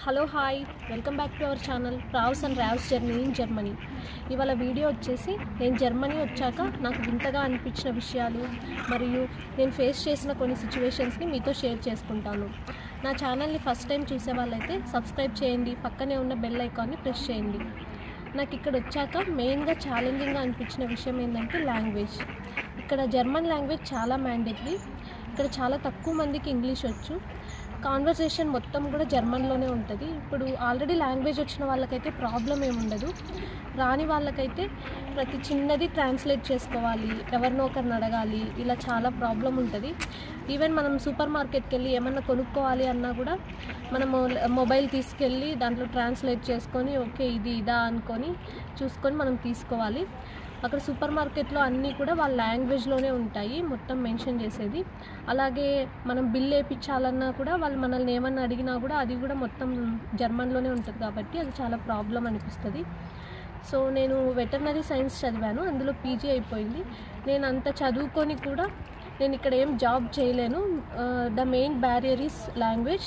hello hi welcome back to our channel Raavs and Raavs journey in Germany ఇవాళ video వచ్చేసి నేను Germany వచ్చాక నాకు వింతగా అనిపించిన విషయాలు మరియు నేను ఫేస్ చేసిన కొన్ని సిచ్యువేషన్స్ని మీతో షేర్ చేసుకుంటాను నా ఛానల్ని ఫస్ట్ టైం చూసే వాళ్ళైతే సబ్స్క్రైబ్ చేయండి పక్కనే ఉన్న బెల్ ఐకాన్ని ప్రెస్ చేయండి నాకు ఇక్కడ వచ్చాక మెయిన్గా ఛాలెంజింగ్గా అనిపించిన విషయం ఏంటంటే లాంగ్వేజ్ ఇక్కడ జర్మన్ లాంగ్వేజ్ చాలా మ్యాండేటరీ ఇక్కడ చాలా తక్కువ మందికి ఇంగ్లీష్ వచ్చు కాన్వర్సేషన్ మొత్తం కూడా జర్మన్లోనే ఉంటుంది ఇప్పుడు ఆల్రెడీ లాంగ్వేజ్ వచ్చిన వాళ్ళకైతే ప్రాబ్లం ఏముండదు రాని వాళ్ళకైతే ప్రతి చిన్నది ట్రాన్స్లేట్ చేసుకోవాలి ఎవరినో ఒకరిని అడగాలి ఇలా చాలా ప్రాబ్లం ఉంటుంది ఈవెన్ మనం సూపర్ మార్కెట్కి వెళ్ళి ఏమన్నా కొనుక్కోవాలి అన్నా కూడా మనము మొబైల్ తీసుకెళ్ళి దాంట్లో ట్రాన్స్లేట్ చేసుకొని ఓకే ఇది ఇదా అనుకొని చూసుకొని మనం తీసుకోవాలి అక్కడ సూపర్ మార్కెట్లో అన్నీ కూడా వాళ్ళ లాంగ్వేజ్లోనే ఉంటాయి మొత్తం మెన్షన్ చేసేది అలాగే మనం బిల్ వేయించాలన్నా కూడా వాళ్ళు మనల్ని ఏమన్నా అడిగినా కూడా అది కూడా మొత్తం జర్మన్లోనే ఉంటుంది కాబట్టి అది చాలా ప్రాబ్లం అనిపిస్తుంది సో నేను వెటర్నరీ సైన్స్ చదివాను అందులో పీజీ అయిపోయింది నేను అంత చదువుకొని కూడా నేను ఇక్కడ ఏం జాబ్ చేయలేను the main barrier is language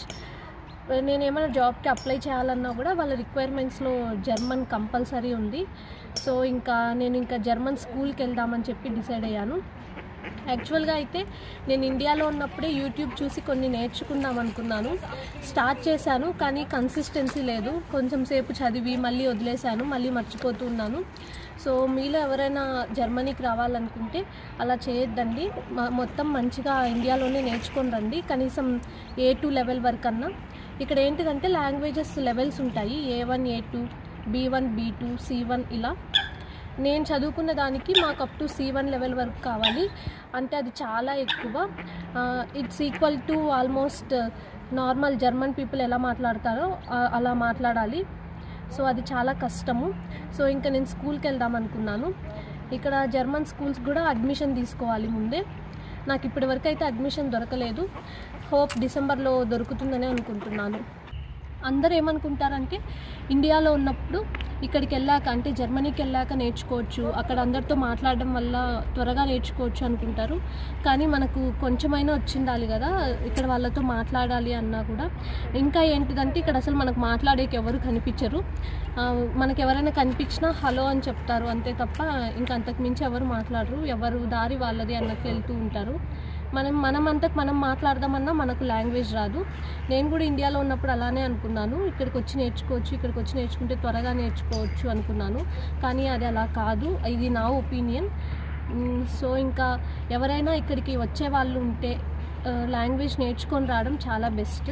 నేను ఏమైనా జాబ్కి అప్లై చేయాలన్నా కూడా వాళ్ళ రిక్వైర్మెంట్స్లో జర్మన్ కంపల్సరీ ఉంది సో ఇంకా నేను ఇంకా జర్మన్ స్కూల్కి వెళ్దామని చెప్పి డిసైడ్ అయ్యాను యాక్చువల్గా అయితే నేను ఇండియాలో ఉన్నప్పుడే యూట్యూబ్ చూసి కొన్ని నేర్చుకుందాం అనుకున్నాను స్టార్ట్ చేశాను కానీ కన్సిస్టెన్సీ లేదు కొంచెం సేపు చదివి మళ్ళీ వదిలేశాను మళ్ళీ మర్చిపోతూ ఉన్నాను సో మీలో ఎవరైనా జర్మనీకి రావాలనుకుంటే అలా చేయొద్దండి మ- మొత్తం మంచిగా ఇండియాలోనే నేర్చుకొని రండి కనీసం ఏ టూ లెవెల్ వరకు అన్నా ఇక్కడ ఏంటిదంటే లాంగ్వేజెస్ లెవెల్స్ ఉంటాయి A one A two B one B two C one ఇలా నేను చదువుకున్న దానికి మాకు up to C one level వరకు కావాలి అంటే అది చాలా ఎక్కువ it's equal to almost normal German people ఎలా మాట్లాడతారో ఆ- అలా మాట్లాడాలి సో అది చాలా కష్టము సో ఇంకా నేను స్కూల్కి వెళ్దాం అనుకున్నాను ఇక్కడ జర్మన్ స్కూల్స్ కూడా అడ్మిషన్ తీసుకోవాలి ముందే నాకు ఇప్పటి వరకు అయితే అడ్మిషన్ దొరకలేదు హోప్ డిసెంబర్లో దొరుకుతుందని అనుకుంటున్నాను అందరూ ఏమనుకుంటారంటే ఇండియాలో ఉన్నప్పుడు ఇక్కడికి వెళ్ళాక అంటే జర్మనీకి వెళ్ళాక నేర్చుకోవచ్చు అక్కడ అందరితో మాట్లాడడం వల్ల త్వరగా నేర్చుకోవచ్చు అనుకుంటారు కానీ మనకు కొంచెమైనా వచ్చిండాలి కదా ఇక్కడ వాళ్ళతో మాట్లాడాలి అన్నా కూడా ఇంకా ఏంటిదంటే ఇక్కడ అసలు మనకు మాట్లాడేకి ఎవరు కనిపించరు ఆ, మనకు ఎవరైనా కనిపించినా హలో అని చెప్తారు అంతే తప్ప ఇంకా అంతకు మించి ఎవరు మాట్లాడరు ఎవరు దారి వాళ్ళది అన్నట్టు వెళ్తూ ఉంటారు మనం మనం అంతకు మనం మాట్లాడదామన్నా మనకు లాంగ్వేజ్ రాదు నేను కూడా ఇండియాలో ఉన్నప్పుడు అలానే అనుకున్నాను ఇక్కడికి వచ్చి నేర్చుకోవచ్చు ఇక్కడికి వచ్చి నేర్చుకుంటే త్వరగా నేర్చుకోవచ్చు అనుకున్నాను కానీ అది అలా కాదు ఇది నా ఒపీనియన్ సో ఇంకా ఎవరైనా ఇక్కడికి వచ్చే వాళ్ళు ఉంటే లాంగ్వేజ్ నేర్చుకొని రావడం చాలా బెస్ట్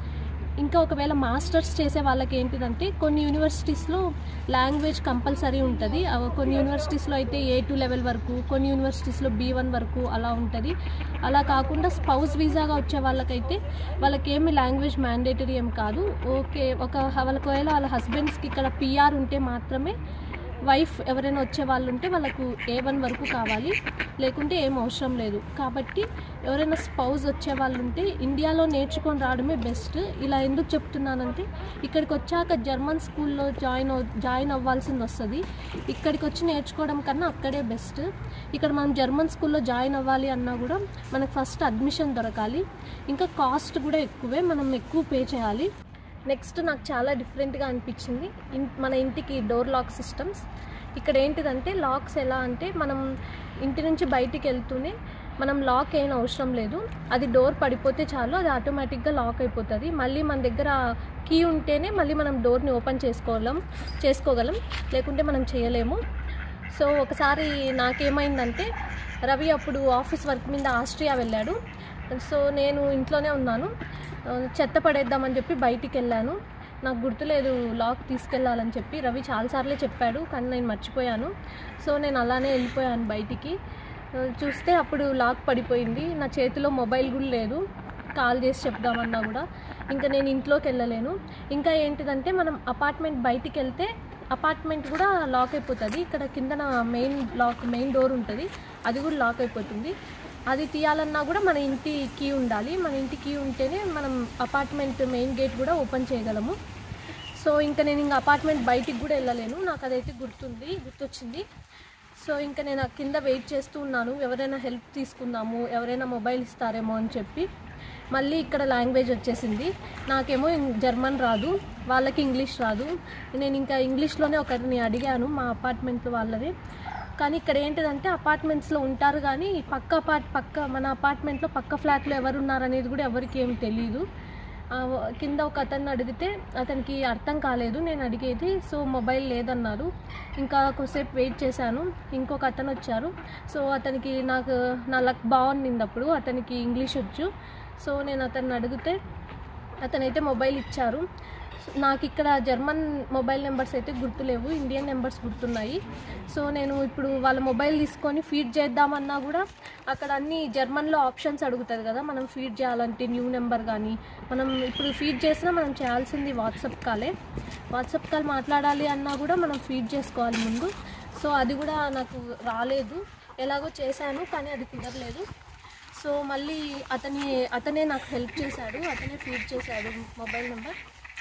ఇంకా ఒకవేళ మాస్టర్స్ చేసే వాళ్ళకి ఏంటిదంటే కొన్ని యూనివర్సిటీస్లో లాంగ్వేజ్ కంపల్సరీ ఉంటుంది అవ- కొన్ని యూనివర్సిటీస్లో అయితే ఏ టూ లెవెల్ వరకు కొన్ని యూనివర్సిటీస్లో బీ వన్ వరకు అలా ఉంటుంది అలా కాకుండా స్పౌస్ వీసాగా వచ్చే వాళ్ళకైతే వాళ్ళకి ఏమి లాంగ్వేజ్ మ్యాండేటరీ ఏం కాదు ఓకే ఒక వాళ్ళకి ఒకవేళ వాళ్ళ హస్బెండ్స్కి ఇక్కడ పిఆర్ ఉంటే మాత్రమే వైఫ్ ఎవరైనా వచ్చే వాళ్ళు ఉంటే వాళ్ళకు ఏ వన్ వరకు కావాలి లేకుంటే ఏం అవసరం లేదు కాబట్టి ఎవరైనా స్పౌజ్ వచ్చే వాళ్ళు ఉంటే ఇండియాలో నేర్చుకొని రావడమే బెస్ట్ ఇలా ఎందుకు చెప్తున్నానంటే ఇక్కడికి వచ్చాక జర్మన్ స్కూల్లో జాయిన్ అవ్ జాయిన్ అవ్వాల్సింది వస్తుంది ఇక్కడికి వచ్చి నేర్చుకోవడం కన్నా అక్కడే బెస్ట్ ఇక్కడ మనం జర్మన్ స్కూల్లో జాయిన్ అవ్వాలి అన్నా కూడా మనకు ఫస్ట్ అడ్మిషన్ దొరకాలి ఇంకా కాస్ట్ కూడా ఎక్కువే మనం ఎక్కువ పే చేయాలి నెక్స్ట్ నాకు చాలా డిఫరెంట్గా అనిపించింది ఇన్ మన ఇంటికి డోర్ లాక్ సిస్టమ్స్ ఇక్కడ ఏంటిదంటే లాక్స్ ఎలా అంటే మనం ఇంటి నుంచి బయటికి వెళ్తూనే మనం లాక్ ఏం అవసరం లేదు అది డోర్ పడిపోతే చాలు అది ఆటోమేటిక్గా లాక్ అయిపోతుంది మళ్ళీ మన దగ్గర కీ ఉంటేనే మళ్ళీ మనం డోర్ని ఓపెన్ చేసుకోగలం చేసుకోగలం లేకుంటే మనం చేయలేము సో ఒకసారి నాకేమైందంటే రవి అప్పుడు ఆఫీస్ వర్క్ మీద ఆస్ట్రియా వెళ్ళాడు సో నేను ఇంట్లోనే ఉన్నాను ఆ, చెత్త పడేద్దామని చెప్పి బయటికి వెళ్ళాను నాకు గుర్తులేదు లాక్ తీసుకెళ్ళాలని చెప్పి రవి చాలాసార్లే చెప్పాడు కానీ నేను మర్చిపోయాను సో నేను అలానే వెళ్ళిపోయాను బయటికి ఆ, చూస్తే అప్పుడు లాక్ పడిపోయింది నా చేతిలో మొబైల్ కూడా లేదు కాల్ చేసి చెప్దామన్నా కూడా ఇంకా నేను ఇంట్లోకి వెళ్ళలేను ఇంకా ఏంటిదంటే మనం అపార్ట్మెంట్ బయటికి వెళ్తే అపార్ట్మెంట్ కూడా లాక్ అయిపోతుంది ఇక్కడ కిందన మెయిన్ లాక్ మెయిన్ డోర్ ఉంటుంది అది కూడా లాక్ అయిపోతుంది అది తీయాలన్నా కూడా మన ఇంటి కీ ఉండాలి మన ఇంటి కీ ఉంటేనే మనం అపార్ట్మెంట్ మెయిన్ గేట్ కూడా ఓపెన్ చేయగలము సో ఇంకా నేను ఇంకా అపార్ట్మెంట్ బయటికి కూడా వెళ్ళలేను నాకు అదైతే గుర్తుంది గుర్తొచ్చింది సో ఇంకా నేను ఆ కింద వెయిట్ చేస్తూ ఉన్నాను ఎవరైనా హెల్ప్ తీసుకుందాము ఎవరైనా మొబైల్ ఇస్తారేమో అని చెప్పి మళ్ళీ ఇక్కడ లాంగ్వేజ్ వచ్చేసింది నాకేమో ఇం- జర్మన్ రాదు వాళ్ళకి ఇంగ్లీష్ రాదు నేను ఇంకా ఇంగ్లీష్లోనే ఒకరిని అడిగాను మా అపార్ట్మెంట్ వాళ్ళని కానీ ఇక్కడ ఏంటిదంటే అపార్ట్మెంట్స్లో ఉంటారు కానీ పక్క అపార్ట్ పక్క మన అపార్ట్మెంట్లో పక్క ఫ్లాట్లో ఎవరు ఉన్నారనేది కూడా ఎవరికి ఏం తెలియదు ఆ, కింద ఒక అతన్ని అడిగితే అతనికి అర్థం కాలేదు నేను అడిగేది సో మొబైల్ లేదన్నారు ఇంకా కొద్దిసేపు వెయిట్ చేశాను ఇంకొక అతను వచ్చారు సో అతనికి నాకు నా లక్ బాగుండింది అప్పుడు అతనికి ఇంగ్లీష్ వచ్చు సో నేను అతన్ని అడిగితే అతనైతే మొబైల్ ఇచ్చారు నాకు ఇక్కడ జర్మన్ మొబైల్ నెంబర్స్ అయితే గుర్తులేవు ఇండియన్ నెంబర్స్ గుర్తున్నాయి సో నేను ఇప్పుడు వాళ్ళ మొబైల్ తీసుకొని ఫీడ్ చేద్దామన్నా కూడా అక్కడ అన్ని జర్మన్లో ఆప్షన్స్ అడుగుతుంది కదా మనం ఫీడ్ చేయాలంటే న్యూ నెంబర్ కానీ మనం ఇప్పుడు ఫీడ్ చేసినా మనం చేయాల్సింది వాట్సాప్ కాలే వాట్సాప్ కాల్ మాట్లాడాలి అన్నా కూడా మనం ఫీడ్ చేసుకోవాలి ముందు సో అది కూడా నాకు రాలేదు ఎలాగో చేశాను కానీ అది కుదరలేదు సో మళ్ళీ అతని అతనే నాకు హెల్ప్ చేశాడు అతనే ఫీడ్ చేశాడు మొబైల్ నెంబర్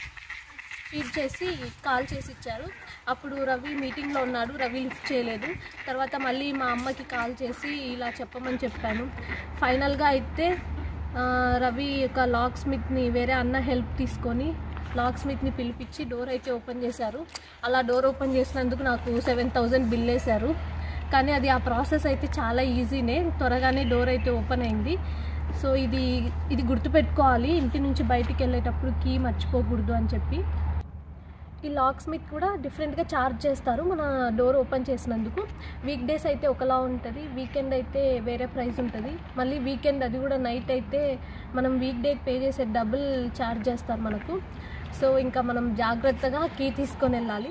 ఫీడ్ చేసి కాల్ చేసి ఇచ్చారు అప్పుడు రవి మీటింగ్లో ఉన్నాడు రవి లిఫ్ట్ చేయలేదు తర్వాత మళ్ళీ మా అమ్మకి కాల్ చేసి ఇలా చెప్పమని చెప్పాను ఫైనల్గా అయితే ఆ, రవి యొక్క లాక్ స్మిత్ని వేరే అన్న హెల్ప్ తీసుకొని లాక్ స్మిత్ని పిలిపించి డోర్ అయితే ఓపెన్ చేశారు అలా డోర్ ఓపెన్ చేసినందుకు నాకు సెవెన్ థౌజండ్ బిల్ వేశారు కానీ అది ఆ ప్రాసెస్ అయితే చాలా ఈజీనే త్వరగానే డోర్ అయితే ఓపెన్ అయింది సో ఇది ఇది గుర్తుపెట్టుకోవాలి ఇంటి నుంచి బయటికి వెళ్ళేటప్పుడు కీ మర్చిపోకూడదు అని చెప్పి ఈ లాక్ స్మిత్ కూడా డిఫరెంట్గా ఛార్జ్ చేస్తారు మన డోర్ ఓపెన్ చేసినందుకు వీక్ డేస్ అయితే ఒకలా ఉంటుంది వీకెండ్ అయితే వేరే ప్రైస్ ఉంటుంది మళ్ళీ వీకెండ్ అది కూడా నైట్ అయితే మనం వీక్ డే పే చేసే డబుల్ ఛార్జ్ చేస్తారు మనకు సో ఇంకా మనం జాగ్రత్తగా కీ తీసుకొని వెళ్ళాలి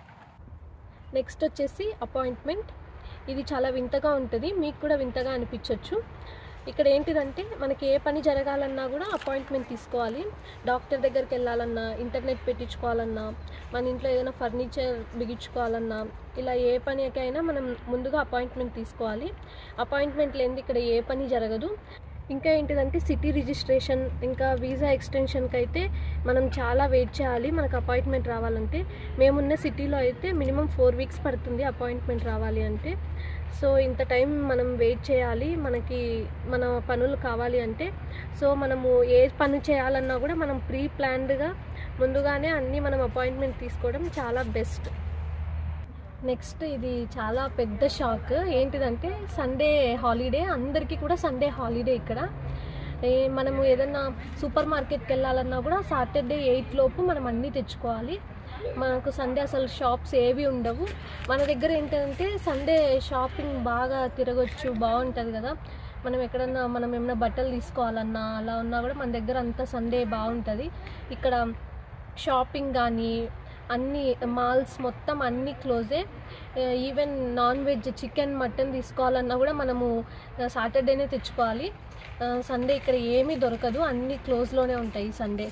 నెక్స్ట్ వచ్చేసి అపాయింట్మెంట్ ఇది చాలా వింతగా ఉంటుంది మీకు కూడా వింతగా అనిపించవచ్చు ఇక్కడ ఏంటిదంటే మనకి ఏ పని జరగాలన్నా కూడా అపాయింట్మెంట్ తీసుకోవాలి డాక్టర్ దగ్గరికి వెళ్ళాలన్నా ఇంటర్నెట్ పెట్టించుకోవాలన్నా మన ఇంట్లో ఏదైనా ఫర్నిచర్ బిగించుకోవాలన్నా ఇలా ఏ పనికైనా మనం ముందుగా అపాయింట్మెంట్ తీసుకోవాలి అపాయింట్మెంట్ లేనిది ఇక్కడ ఏ పని జరగదు ఇంకా ఏంటిదంటే సిటీ రిజిస్ట్రేషన్ ఇంకా వీసా ఎక్స్టెన్షన్కి అయితే మనం చాలా వెయిట్ చేయాలి మనకు అపాయింట్మెంట్ రావాలంటే మేమున్న సిటీలో అయితే మినిమం ఫోర్ వీక్స్ పడుతుంది అపాయింట్మెంట్ రావాలి అంటే సో ఇంత టైం మనం వెయిట్ చేయాలి మనకి మన పనులు కావాలి అంటే సో మనము ఏ పని చేయాలన్నా కూడా మనం ప్రీ ప్లాన్డ్గా ముందుగానే అన్నీ మనం అపాయింట్మెంట్ తీసుకోవడం చాలా బెస్ట్ నెక్స్ట్ ఇది చాలా పెద్ద షాక్ ఏంటిదంటే సండే హాలిడే అందరికీ కూడా సండే హాలిడే ఇక్కడ ఏ మనము ఏదన్నా సూపర్ మార్కెట్కి వెళ్ళాలన్నా కూడా సాటర్డే ఎయిట్ లోపు మనం అన్నీ తెచ్చుకోవాలి మనకు సండే అసలు షాప్స్ ఏవి ఉండవు మన దగ్గర ఏంటంటే సండే షాపింగ్ బాగా తిరగొచ్చు బాగుంటుంది కదా మనం ఎక్కడన్నా మనం ఏమైనా బట్టలు తీసుకోవాలన్నా అలా ఉన్నా కూడా మన దగ్గర అంతా సండే బాగుంటుంది ఇక్కడ షాపింగ్ కానీ అన్ని మాల్స్ మొత్తం అన్ని క్లోజే even non veg chicken mutton తీసుకోవాలన్నా కూడా మనము సాటర్డేనే తెచ్చుకోవాలి సండే ఇక్కడ ఏమీ దొరకదు అన్ని క్లోజ్లోనే ఉంటాయి సండే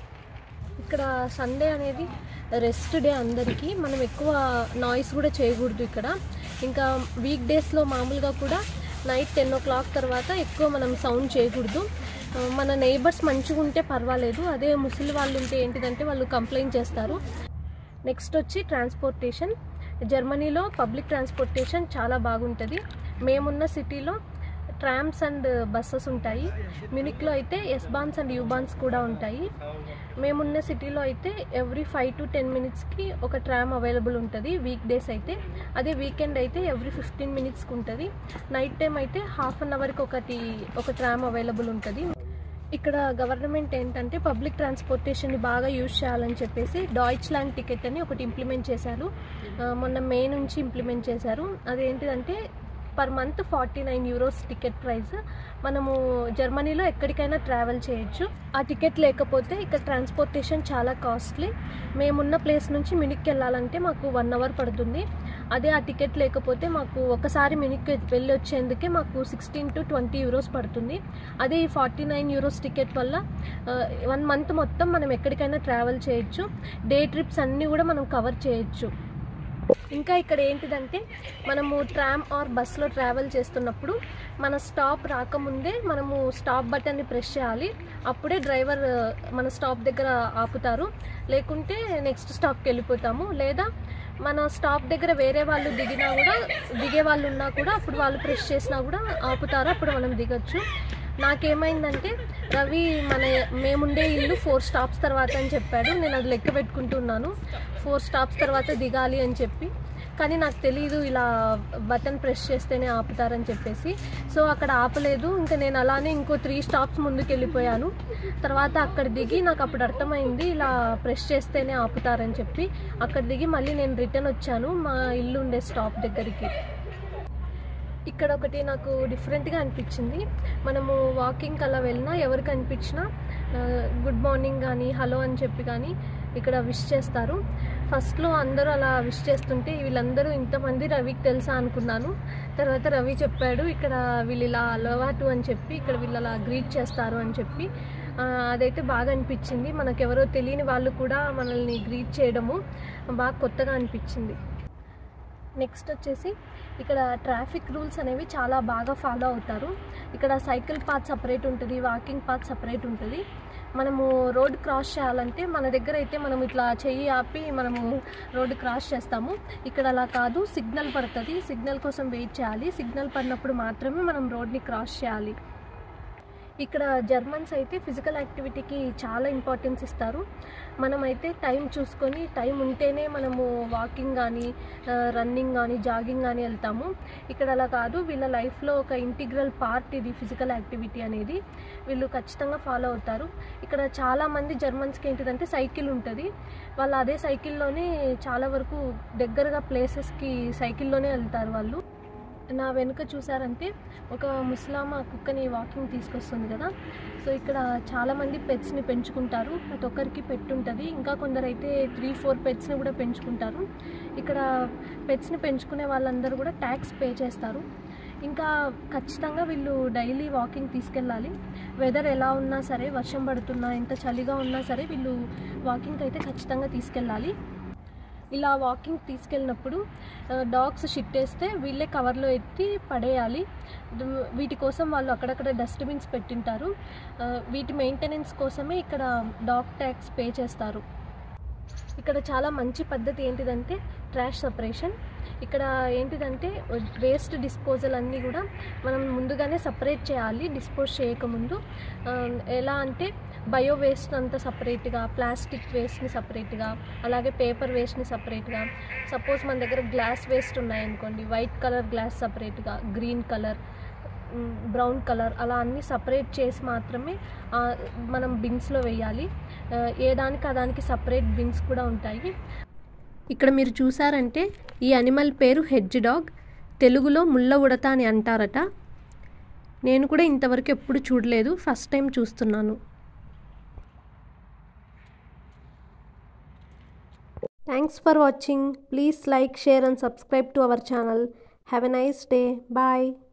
ఇక్కడ సండే అనేది రెస్ట్ డే అందరికీ మనం ఎక్కువ నాయిస్ కూడా చేయకూడదు ఇక్కడ ఇంకా వీక్ డేస్లో మామూలుగా కూడా నైట్ టెన్ ఓ క్లాక్ తర్వాత ఎక్కువ మనం సౌండ్ చేయకూడదు ఆ, మన నైబర్స్ మంచిగా ఉంటే పర్వాలేదు అదే ముసలి వాళ్ళు ఉంటే ఏంటిదంటే వాళ్ళు కంప్లైంట్ చేస్తారు నెక్స్ట్ వచ్చి ట్రాన్స్పోర్టేషన్ జర్మనీలో పబ్లిక్ ట్రాన్స్పోర్టేషన్ చాలా బాగుంటుంది మేమున్న సిటీలో ట్రామ్స్ అండ్ బస్సెస్ ఉంటాయి మ్యూనిక్లో అయితే S Bahns and U Bahns కూడా ఉంటాయి మేమున్న సిటీలో అయితే ఎవ్రీ ఫైవ్ టు టెన్ మినిట్స్కి ఒక ట్రామ్ అవైలబుల్ ఉంటుంది వీక్ డేస్ అయితే అదే వీకెండ్ అయితే ఎవ్రీ ఫిఫ్టీన్ మినిట్స్కి ఉంటుంది నైట్ టైం అయితే హాఫ్ అన్ అవర్కి ఒకటి ఒక ట్రామ్ అవైలబుల్ ఉంటుంది ఇక్కడ గవర్నమెంట్ ఏంటంటే పబ్లిక్ ట్రాన్స్పోర్టేషన్ని బాగా యూజ్ చేయాలని చెప్పేసి డాయిచ్ ల్యాండ్ టికెట్ అని ఒకటి ఇంప్లిమెంట్ చేశారు ఆ, మొన్న మే నుంచి ఇంప్లిమెంట్ చేశారు అదేంటిదంటే per month forty nine euros ticket price మనము జర్మనీలో ఎక్కడికైనా ట్రావెల్ చేయొచ్చు ఆ టికెట్ లేకపోతే ఇక్కడ ట్రాన్స్పోర్టేషన్ చాలా కాస్ట్లీ మేమున్న ప్లేస్ నుంచి మినిక్కి వెళ్ళాలంటే మాకు వన్ అవర్ పడుతుంది అదే ఆ టికెట్ లేకపోతే మాకు ఒకసారి మినిక్ వెళ్ళి వచ్చేందుకే మాకు సిక్స్టీన్ టు ట్వంటీ యూరోస్ పడుతుంది అదే ఈ ఫార్టీ నైన్ యూరోస్ టికెట్ వల్ల వన్ మంత్ మొత్తం మనం ఎక్కడికైనా ట్రావెల్ చేయొచ్చు డే ట్రిప్స్ అన్నీ కూడా మనం కవర్ చేయొచ్చు ఇంకా ఇక్కడ ఏంటిదంటే మనము ట్రామ్ ఆర్ బస్లో ట్రావెల్ చేస్తున్నప్పుడు మన స్టాప్ రాకముందే మనము స్టాప్ బటన్ని ప్రెస్ చేయాలి అప్పుడే డ్రైవర్ మన స్టాప్ దగ్గర ఆపుతారు లేకుంటే నెక్స్ట్ స్టాప్కి వెళ్ళిపోతాము లేదా మన స్టాప్ దగ్గర వేరే వాళ్ళు దిగినా కూడా దిగే వాళ్ళు ఉన్నా కూడా అప్పుడు వాళ్ళు ప్రెస్ చేసినా కూడా ఆపుతారు అప్పుడు మనం దిగొచ్చు నాకేమైందంటే రవి మన మేముండే ఇల్లు ఫోర్ స్టాప్స్ తర్వాత అని చెప్పాడు నేను అది లెక్క పెట్టుకుంటున్నాను ఫోర్ స్టాప్స్ తర్వాత దిగాలి అని చెప్పి కానీ నాకు తెలియదు ఇలా బటన్ ప్రెస్ చేస్తేనే ఆపుతారని చెప్పేసి సో అక్కడ ఆపలేదు ఇంకా నేను అలానే ఇంకో త్రీ స్టాప్స్ ముందుకు వెళ్ళిపోయాను తర్వాత అక్కడ దిగి నాకు అప్పుడు అర్థమైంది ఇలా ప్రెస్ చేస్తేనే ఆపుతారని చెప్పి అక్కడ దిగి మళ్ళీ నేను రిటర్న్ వచ్చాను మా ఇల్లు ఉండే స్టాప్ దగ్గరికి ఇక్కడ ఒకటి నాకు డిఫరెంట్గా అనిపించింది మనము వాకింగ్ అలా వెళ్ళినా ఎవరికి అనిపించినా గుడ్ మార్నింగ్ కానీ హలో అని చెప్పి కానీ ఇక్కడ విష్ చేస్తారు ఫస్ట్లో అందరూ అలా విష్ చేస్తుంటే వీళ్ళందరూ ఇంతమంది రవికి తెలుసా అనుకున్నాను తర్వాత రవి చెప్పాడు ఇక్కడ వీళ్ళు ఇలా అలవాటు అని చెప్పి ఇక్కడ వీళ్ళు అలా గ్రీట్ చేస్తారు అని చెప్పి ఆ, అదైతే బాగా అనిపించింది మనకెవరో తెలియని వాళ్ళు కూడా మనల్ని గ్రీట్ చేయడము బాగా కొత్తగా అనిపించింది నెక్స్ట్ వచ్చేసి ఇక్కడ ట్రాఫిక్ రూల్స్ అనేవి చాలా బాగా ఫాలో అవుతారు ఇక్కడ సైకిల్ పాత్ సపరేట్ ఉంటుంది వాకింగ్ పాత్ సపరేట్ ఉంటుంది మనము రోడ్ క్రాస్ చేయాలంటే మన దగ్గర అయితే మనం ఇట్లా చెయ్యి ఆపి మనము రోడ్డు క్రాస్ చేస్తాము ఇక్కడ అలా కాదు సిగ్నల్ పడుతుంది సిగ్నల్ కోసం వెయిట్ చేయాలి సిగ్నల్ పడినప్పుడు మాత్రమే మనం రోడ్ని క్రాస్ చేయాలి ఇక్కడ జర్మన్స్ అయితే ఫిజికల్ యాక్టివిటీకి చాలా ఇంపార్టెన్స్ ఇస్తారు మనమైతే టైం చూసుకొని టైం ఉంటేనే మనము వాకింగ్ కానీ రన్నింగ్ కానీ జాగింగ్ కానీ వెళ్తాము ఇక్కడ అలా కాదు వీళ్ళ లైఫ్లో ఒక ఇంటిగ్రల్ పార్ట్ ఇది ఫిజికల్ యాక్టివిటీ అనేది వీళ్ళు ఖచ్చితంగా ఫాలో అవుతారు ఇక్కడ చాలామంది జర్మన్స్కి ఏంటిదంటే సైకిల్ ఉంటుంది వాళ్ళు అదే సైకిల్లోనే చాలా వరకు దగ్గరగా ప్లేసెస్కి సైకిల్లోనే వెళ్తారు వాళ్ళు నా వెనుక చూసారంటే ఒక ముస్లామా కుక్కని వాకింగ్ తీసుకొస్తుంది కదా సో ఇక్కడ చాలామంది పెట్స్ని పెంచుకుంటారు ప్రతి ఒక్కరికి పెట్ ఉంటుంది ఇంకా కొందరైతే త్రీ ఫోర్ పెట్స్ని కూడా పెంచుకుంటారు ఇక్కడ పెట్స్ని పెంచుకునే వాళ్ళందరూ కూడా ట్యాక్స్ పే చేస్తారు ఇంకా ఖచ్చితంగా వీళ్ళు డైలీ వాకింగ్ తీసుకెళ్ళాలి వెదర్ ఎలా ఉన్నా సరే వర్షం పడుతున్నా ఎంత చలిగా ఉన్నా సరే వీళ్ళు వాకింగ్ అయితే ఖచ్చితంగా తీసుకెళ్ళాలి ఇలా వాకింగ్ తీసుకెళ్ళినప్పుడు డాగ్స్ షిట్ వేస్తే వీళ్ళే కవర్లో ఎత్తి పడేయాలి దు- వీటి కోసం వాళ్ళు అక్కడక్కడ డస్ట్బిన్స్ పెట్టింటారు ఆ, వీటి మెయింటెనెన్స్ కోసమే ఇక్కడ డాగ్ ట్యాక్స్ పే చేస్తారు ఇక్కడ చాలా మంచి పద్ధతి ఏంటిదంటే ట్రాష్ సపరేషన్ ఇక్కడ ఏంటిదంటే వేస్ట్ డిస్పోజల్ అన్నీ కూడా మనం ముందుగానే సపరేట్ చేయాలి డిస్పోజ్ చేయకముందు ఆ, ఎలా అంటే బయో వేస్ట్ అంతా సపరేట్గా ప్లాస్టిక్ వేస్ట్ని సపరేట్గా అలాగే పేపర్ వేస్ట్ని సపరేట్గా సపోజ్ మన దగ్గర గ్లాస్ వేస్ట్ ఉన్నాయనుకోండి వైట్ కలర్ గ్లాస్ సపరేట్గా గ్రీన్ కలర్ బ్రౌన్ కలర్ అలా అన్నీ సపరేట్ చేసి మాత్రమే ఆ, మనం బిన్స్లో వేయాలి ఆ, ఏ దానికి ఆ దానికి సపరేట్ బిన్స్ కూడా ఉంటాయి ఇక్కడ మీరు చూసారంటే ఈ అనిమల్ పేరు హెడ్జ్ డాగ్ తెలుగులో ముళ్ళ ఉడత అని అంటారట నేను కూడా ఇంతవరకు ఎప్పుడు చూడలేదు ఫస్ట్ టైం చూస్తున్నాను thanks for watching please like share and subscribe to our channel have a nice day bye